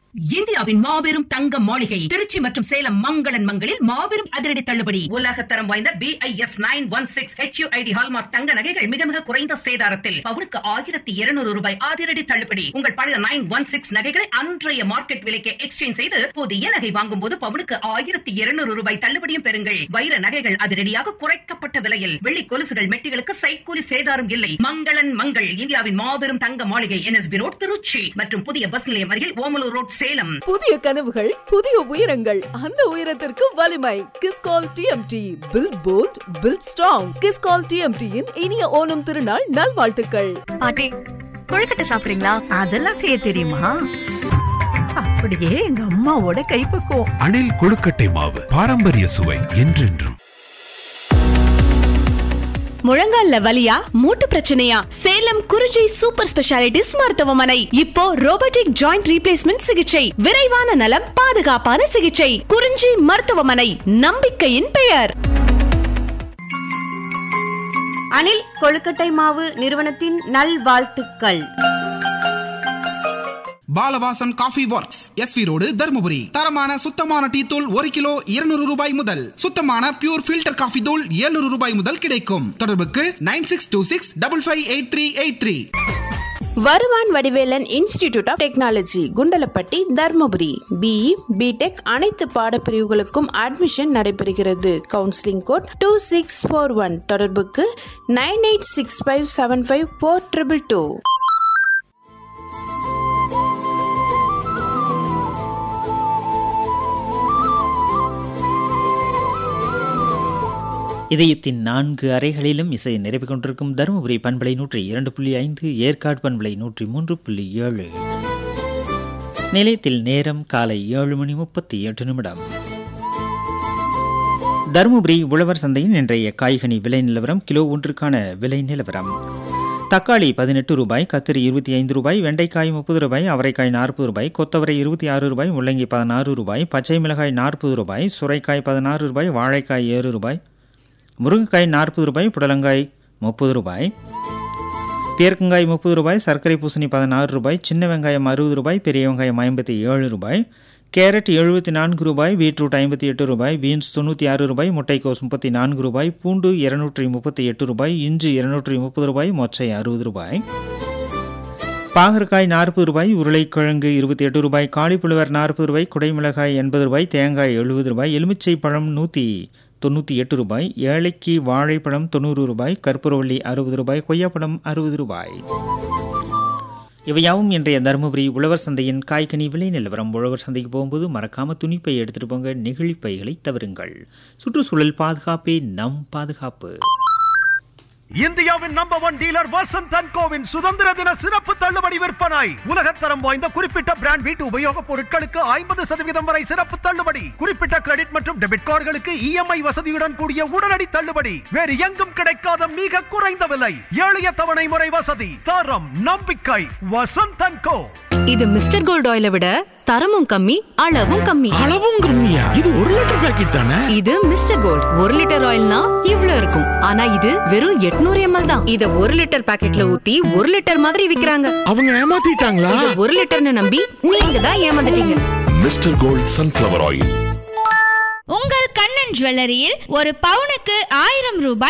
இந்தியாவின் மாபெரும் தங்க மாளிகை திருச்சி மற்றும் சேலம் மங்களன் மங்களில் மாபெரும் அதிரடி தள்ளுபடி உலகத்தரம் வாய்ந்த B I S nine one six HUID hallmark தங்க நகைகள் மிக மிக குறைந்த சேதாரத்தில் பவுனுக்கு ஆயிரத்தி இருநூறு ரூபாய் அதிரடி தள்ளுபடி உங்கள் பழைய நைன் ஒன் சிக்ஸ் நகைகளை அன்றைய மார்க்கெட் விலைக்கு எக்ஸ்சேஞ்ச் செய்து புதிய நகை வாங்கும் போது பவுனுக்கு ஆயிரத்தி இருநூறு ரூபாய் தள்ளுபடியும் பெறுங்கள் வைர நகைகள் அதிரடியாக குறைக்கப்பட்ட விலையில் வெள்ளி கொலுசுகள் மெட்டிகளுக்கு சைக்கூலி சேதாரம் இல்லை மங்களன் மங்கள் இந்தியாவின் மாபெரும் தங்க மாளிகை என்எஸ்பி ரோட் திருச்சி மற்றும் புதிய பஸ் நிலையம் அருகில் ஓமலூர் ரோட் சேலம் புதிய கனவுகள் புதிய உயரங்கள் அந்த உயரத்திற்கு வலிமை Kiscol TMT build bold build strong Kiscol டிஎம்டியின் இனிய ஓணம் திருநாள் நல்வாழ்த்துக்கள் பாட்டி கொழுக்கட்டை சாப்பிடுறீங்களா அதெல்லாம் செய்ய தெரியுமா அப்படியே எங்க அம்மாவோட கைப்பக்குவம் அணில் கொழுக்கட்டை மாவு பாரம்பரிய சுவை என்றென்றும் முழங்கால்ல வலியா மூட்டு பிரச்சனையா சேலம் குறிஞ்சி சூப்பர் ஸ்பெஷாலிட்டிஸ் மருத்துவமனை இப்போ ரோபோட்டிக் ஜாயிண்ட் ரீப்ளேஸ்மெண்ட் சிகிச்சை விரைவான நலம் பாதுகாப்பான சிகிச்சை குறிஞ்சி மருத்துவமனை நம்பிக்கையின் பெயர் அனில் கொழுக்கட்டை மாவு நிறுவனத்தின் நல்வாழ்த்துக்கள் Balavasan coffee works S V road Dharmapuri தரமான சுத்தமான டீ தூள் ஒரு கிலோ இருநூறு ரூபாய் முதல் சுத்தமான பியூர் ஃபில்டர் காஃபி தூள் 700 ரூபாய் முதல் கிடைக்கும் தொடர்புக்கு nine six two six double five eight three eight three வருவான் Vadivelan institute of technology Kundalapatti Dharmapuri B E B Tech அனைத்து பாடப்பிரிவுகளுக்கும் அட்மிஷன் நடைபெறுகிறது counselling code two six four one தொடர்புக்கு nine eight six five seven five four triple two இதயத்தின் நான்கு அறைகளிலும் இசை நிறைவு கொண்டிருக்கும் தருமபுரி பண்பலை நூற்றி இரண்டு புள்ளி ஐந்து ஏற்காடு பண்பலை நூற்றி மூன்று புள்ளி ஏழு நிலையத்தில் நேரம் காலை ஏழு மணி முப்பத்தி எட்டு நிமிடம் தருமபுரி உழவர் சந்தையின் இன்றைய காய்கனி விலை நிலவரம் கிலோ ஒன்றுக்கான விலை நிலவரம் தக்காளி பதினெட்டு ரூபாய் கத்திரி இருபத்தி ஐந்து ரூபாய் வெண்டைக்காய் முப்பது ரூபாய் அவரைக்காய் நாற்பது ரூபாய் கொத்தவரை இருபத்தி ஆறு ரூபாய் முள்ளங்கி பதினாறு ரூபாய் பச்சை மிளகாய் நாற்பது ரூபாய் சுரைக்காய் பதினாறு ரூபாய் வாழைக்காய் ஏழு ரூபாய் முருங்கைக்காய் நாற்பது ரூபாய் புடலங்காய் முப்பது ரூபாய் பேர்க்கங்காய் முப்பது ரூபாய் சர்க்கரை பூசணி பதினாறு ரூபாய் சின்ன வெங்காயம் அறுபது ரூபாய் பெரிய வெங்காயம் ஐம்பத்தி ஏழு ரூபாய் கேரட் எழுபத்தி நான்கு ரூபாய் பீட்ரூட் ஐம்பத்தி எட்டு ரூபாய் பீன்ஸ் தொண்ணூற்றி ஆறு ரூபாய் முட்டைக்கோஸ் முப்பத்தி நான்கு ரூபாய் பூண்டு இருநூற்றி முப்பத்தி எட்டு ரூபாய் இஞ்சி இருநூற்றி முப்பது ரூபாய் மொச்சை அறுபது ரூபாய் பாகற்காய் நாற்பது ரூபாய் உருளைக்கிழங்கு இருபத்தி எட்டு ரூபாய் காலிப்புழுவர் நாற்பது ரூபாய் குடைமிளகாய் எண்பது ரூபாய் தேங்காய் எழுபது ரூபாய் எலுமிச்சை பழம் நூற்றி தொண்ணூற்றி எட்டு ரூபாய் ஏழைக்கு வாழைப்பழம் தொண்ணூறு ரூபாய் கற்பூரவள்ளி அறுபது ரூபாய் கொய்யாப்பழம் அறுபது ரூபாய் இவையாவும் இன்றைய தருமபுரி உழவர் சந்தையின் காய்கனி விலை நிலவரம் உழவர் சந்தைக்கு போகும்போது மறக்காம துணிப்பை எடுத்துட்டு போங்க நெகிழி பைகளை தவறுங்கள் சுற்றுச்சூழல் பாதுகாப்பே நம் பாதுகாப்பு இந்தியாவின் number one dealer Vasanth and கோவின் சுதந்திர தின சிறப்பு தள்ளுபடி விற்பனை உலகத்தரம் வாய்ந்த குறிப்பிட்ட பிராண்ட் வீட்டு உபயோகப் பொருட்களுக்கு ஐம்பது சதவீதம் வரை சிறப்பு தள்ளுபடி குறிப்பிட்ட கிரெடிட் மற்றும் டெபிட் கார்டுகளுக்கு இஎம்ஐ வசதியுடன் கூடிய உடனடி தள்ளுபடி வேறு எங்கும் கிடைக்காத மிக குறைந்த விலை எளிய தவணை முறை வசதி தரம் நம்பிக்கை வசந்த் அண்ட் கோ இது மிஸ்டர் கோல்ட் ஆயில விட தரமும் கம்மி அளவும் கம்மி அளவும் கம்மியா இது ஒரு லிட்டர் பாக்கெட் தானே இது மிஸ்டர் கோல்ட் ஒரு லிட்டர் ஆயில்னா இவ்ளோ இருக்கும் ஆனா இது வெறும் 800 எம்எல் தான் இத ஒரு லிட்டர் பாக்கெட்ல ஊத்தி ஒரு லிட்டர் மாதிரி விக்கிறாங்க அவங்க ஏமாத்திட்டாங்களா இத ஒரு லிட்டர்னு நம்பி நீங்க தான் ஏமாந்துட்டீங்க மிஸ்டர் கோல்ட் சன்ஃபிளவர் ஆயில் உங்கள் கண்ணன் ஜுவல்லரியில் ஒரு பவுனுக்கு ஆயிரம் ரூபாய்